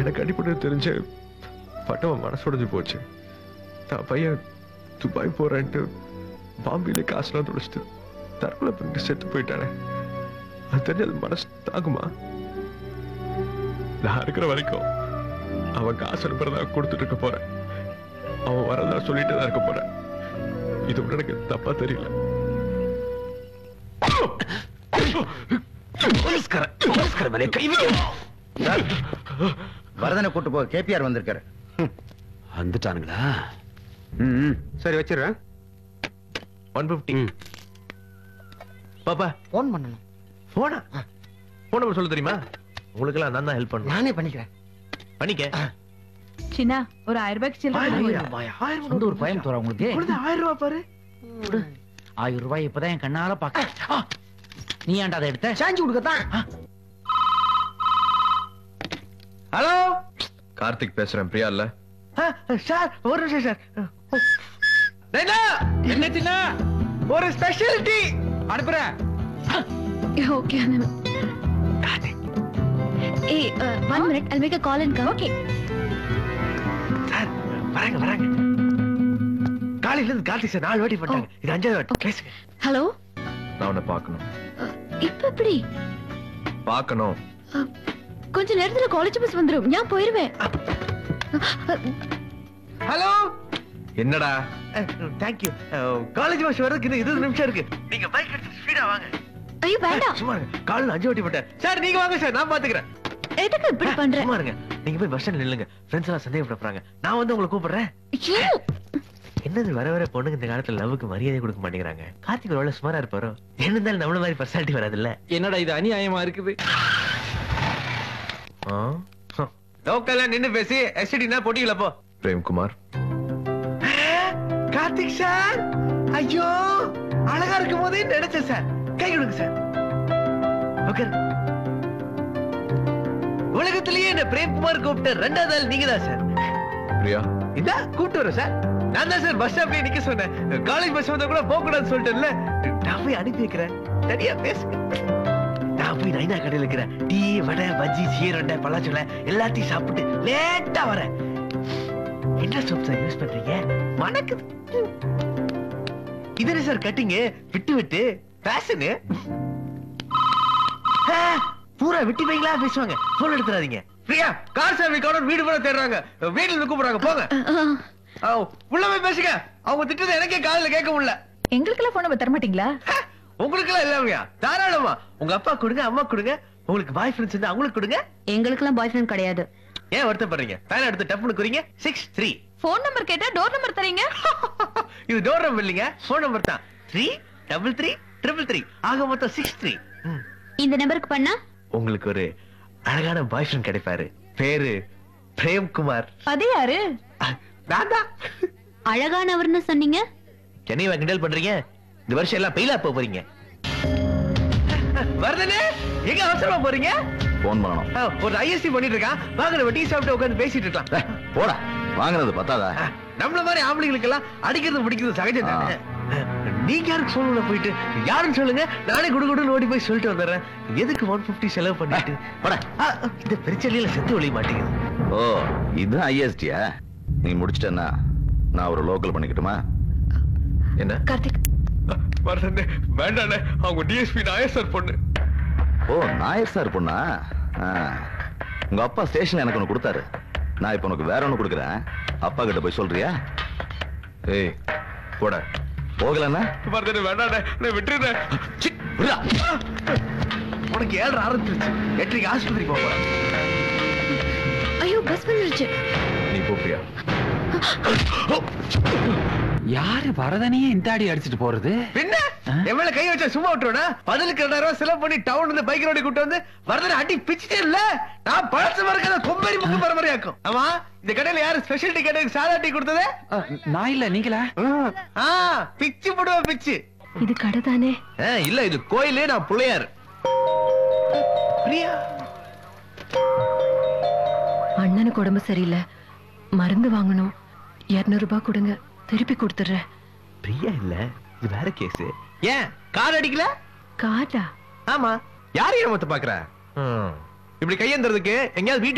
எனக்கு அடிப்படை தெரிஞ்சு பட்டவன் மனசு உடைஞ்சு போச்சு நான் பையன் துபாய் போறேன்ட்டு பாம்பேல காசுலாம் தொலைச்சிட்டு தற்கொலை பண்ணிட்டு செத்து போயிட்டானே அது தெரிஞ்சது மனசு தாங்குமா நான் இருக்கிற வரைக்கும் அவன் காசு அனுப்புறதா கொடுத்துட்டு இருக்க போறேன் அவன் வரதா சொல்லிட்டு தான் இருக்க போறேன் இது கூட எனக்கு தப்பா தெரியல போலீஸ்கார போலீஸ்கார மேலே கை சார் வரதனை கூட்டு போக கேபிஆர் வந்திருக்காரு வந்துட்டானுங்களா ம் சரி வச்சிடுறேன் ஒன் பிப்டி பாப்பா போன் பண்ணணும் போனா போன் நம்பர் சொல்ல தெரியுமா உங்களுக்கெல்லாம் நான் தான் ஹெல்ப் பண்ணுவேன் நானே பண்ணிக்கிறேன் பண்ணிக்க சின்ன ஒரு ஆயிரம் ரூபாய்க்கு சில்லறை சொந்த ஒரு பயம் தோற உங்களுக்கு ஆயிரம் ரூபாய் பாரு ஆயிரம் ரூபாய் இப்பதான் என் கண்ணால பாக்க நீ ஏன்டா அதை எடுத்த சாஞ்சி கொடுக்கத்தான் ஹலோ கார்த்திக் பேசுறேன் பிரியா இல்ல சார் ஒரு நிமிஷம் சார் நைனா என்ன சின்ன ஒரு ஸ்பெஷல் டீ அனுப்புறேன் ஓகே ஏய் one minute I make a call and come okay sir வராங்க வராங்க காலையில இருந்து கார்த்திக் சார் நாலு வாட்டி பண்ணிட்டாங்க இது அஞ்சாவது வாட்டி பேசுங்க ஹலோ நான் உன்னை பார்க்கணும் இப்ப எப்படி பார்க்கணும் அஹ், கொஞ்ச நேரத்துல காலேஜ் பஸ் வந்துரும் நான் போயிருவேன் ஹலோ என்னடா தேங்க்யூ காலேஜ் பஸ் வர்றதுக்கு இன்னும் இருபது நிமிஷம் இருக்கு நீங்க பைக் எடுத்து ஸ்பீடா வாங்க ஐயோ வேண்டாம் சும்மா இருங்க காலையில அஞ்சு வாட்டி போட்டேன் சார் நீங்க வாங்க சார் நான் பாத்துக்கிறேன் எதுக்கு இப்படி பண்ற சும்மா இருங்க நீங்க போய் பஸ் ஸ்டாண்ட் நில்லுங்க ஃப்ரெண்ட்ஸ் எல்லாம் சந்தேகப்பட போறாங்க நான் வந்து உங்களை கூப்பிடுறேன் ஐயோ என்னது வர வர பொண்ணுங்க இந்த காலத்துல லவ்வுக்கு மரியாதை கொடுக்க மாட்டேங்கிறாங்க கார்த்திக் ஒரு வேளை சுமாரா இருப்பாரோ என்ன இருந்தாலும் நம்மள மாதிரி பர்சனாலிட்டி வராது இல்ல என்னடா இது அநியாயமா இருக்குது லோக்கல்ல நின்னு பேசி எஸ்டினா போட்டிக்கல போ பிரேம்குமார் கார்த்திக் சார் ஐயோ அழகா இருக்கும் போதே நினைச்சேன் சார் கை கொடுங்க சார் உட்காரு. உலகத்திலேயே என்ன பிரேம்குமார் கூப்பிட்ட ரெண்டாவது ஆள் நீங்க தான் சார் பிரியா இந்த கூப்பிட்டு வரேன் சார் நான் தான் சார் பஸ் ஸ்டாப்லயே நிக்க சொன்னேன் காலேஜ் பஸ் வந்தா கூட போக கூடாதுன்னு சொல்லிட்டேன்ல நான் போய் அனுப்பி வைக்கிறேன் தனியா பேசுங்க நான் போய் நைனா கடையில் இருக்கிறேன் டீ வடை பஜ்ஜி சீரண்டை பழச்சொல்ல எல்லாத்தையும் சாப்பிட்டு லேட்டா வரேன் என்ன சோப் சார் யூஸ் பண்றீங்க மணக்குது இது என்ன சார் கட்டிங்க விட்டு விட்டு ஃபேஷனு பூரா விட்டு பைங்களா பேசுவாங்க போன் எடுத்துறாதீங்க பிரியா கார் சாவி கவுண்டர் வீடு பூரா தேடுறாங்க வீட்டுல இருந்து கூப்பிடுறாங்க போங்க ஆ, உள்ள போய் பேசுங்க அவங்க திட்டத்தை எனக்கே காதுல கேட்க முடியல எங்களுக்கெல்லாம் போன் நம்பர் தர மாட்டீங்களா உங்களுக்கு எல்லாம் இல்லாமையா தாராளமா உங்க அப்பா கொடுங்க அம்மா கொடுங்க உங்களுக்கு பாய் ஃப்ரெண்ட்ஸ் இருந்தா அவங்களுக்கு கொடுங்க எங்களுக்கெல்லாம் பாய் ஃப்ரெண்ட் கிடையாது ஏன் வருத்தப்படுறீங்க பேன் எடுத்து டப்புனு குறிங்க சிக்ஸ் த்ரீ போன் நம்பர் கேட்டா டோர் நம்பர் தரீங்க இது டோர் நம்பர் இல்லைங்க போன் நம்பர் தான் three double three triple three ஆக மொத்தம் சிக்ஸ் த்ரீ இந்த நம்பருக்கு பண்ணா உங்களுக்கு ஒரு அழகான பாய் ஃப்ரெண்ட் கிடைப்பாரு பேரு பிரேம்குமார் அது யாரு அஹ், நான் தான் அழகானவர்னு சொன்னீங்க என்னையும் கிண்டல் பண்றீங்க இந்த வருஷம் எல்லாம் பெயிலா போக போறீங்க வருதனே எங்க அவசரமா போறீங்க போன் பண்ணணும் அஹ், ஒரு ஐஎஸ்சி பண்ணிட்டு இருக்கான் வாங்க நம்ம டீ சாப்பிட்டு உட்கார்ந்து பேசிட்டு இருக்கலாம் ஏய், போடா வாங்குனது பத்தாதா அஹ், நம்மள மாதிரி ஆம்பளைங்களுக்கு எல்லாம் அடிக்கிறது பிடிக்கிறது சகஜம் தானே அஹ், நீங்க யாருக்கு சொல்லல போயிட்டு யாருன்னு சொல்லுங்க நானே குடுகுடுன்னு ஓடி போய் சொல்லிட்டு வந்துடுறேன் எதுக்கு ஒன் பிப்டி செலவு பண்ணிட்டு போடா அஹ், இந்த பிரச்சனையில செத்து ஒழிய மாட்டேங்குது ஓ இது ஐஎஸ்டியா நீ முடிச்சிட்டேன்னா நான் ஒரு லோக்கல் பண்ணிக்கட்டுமா என்ன கார்த்திக் வரதே வேண்டாண்ணே அவங்க டிஎஸ்பி நாயர் பொண்ணு ஓ நாயர் சார் பொண்ணா ஆ. உங்க அப்பா ஸ்டேஷன்ல எனக்கு ஒண்ணு கொடுத்தாரு நான் இப்ப உனக்கு வேற ஒண்ணு கொடுக்குறேன் அப்பா கிட்ட போய் சொல்றியா ஏய் போட போகலன்னா வரதே வேண்டாண்ணே நான் விட்டுறேன் சி, விட்றா. உனக்கு ஏழரை ஆரம்பிச்சிருச்சு எட்டரைக்கு ஆஸ்பத்திரி போக போறேன் ஐயோ பஸ் வந்துருச்சு நீ போ பிரியா யாரு வரதனையே இந்த அடி அடிச்சிட்டு போறது பின்ன என் மேல கை வச்சா சும்மா விட்டுருவா பதிலுக்கு ரெண்டாயிரம் ரூபாய் செலவு பண்ணி டவுன் வந்து பைக் ரோடி கூட்டு வந்து வரதனை அடி பிச்சுட்டே இல்ல நான் பழசு மறக்காத கொம்பரி முக்கு பரம்பரையாக்கும் ஆமா இந்த கடையில யாரு ஸ்பெஷல் டீ கேட்டதுக்கு சாதா டீ கொடுத்தது நான் இல்ல நீங்களா ஆ பிச்சு போடுவ பிச்சு இது கடை தானே ஆ, இல்ல இது கோயிலு நான் பிள்ளையார் பிரியா அண்ணனுக்கு உடம்பு சரியில்லை மருந்து வாங்கணும் இருநூறு ரூபாய் கொடுங்க திருப்பி கொடுத்துட்றேன் பிரியா இல்ல இது வேற கேஸ் ஏன் கார் அடிக்கல காட்டா ஆமா யாரையும் மொத்த பாக்குற இப்படி கையேந்துறதுக்கு எங்கேயாவது வீட்டு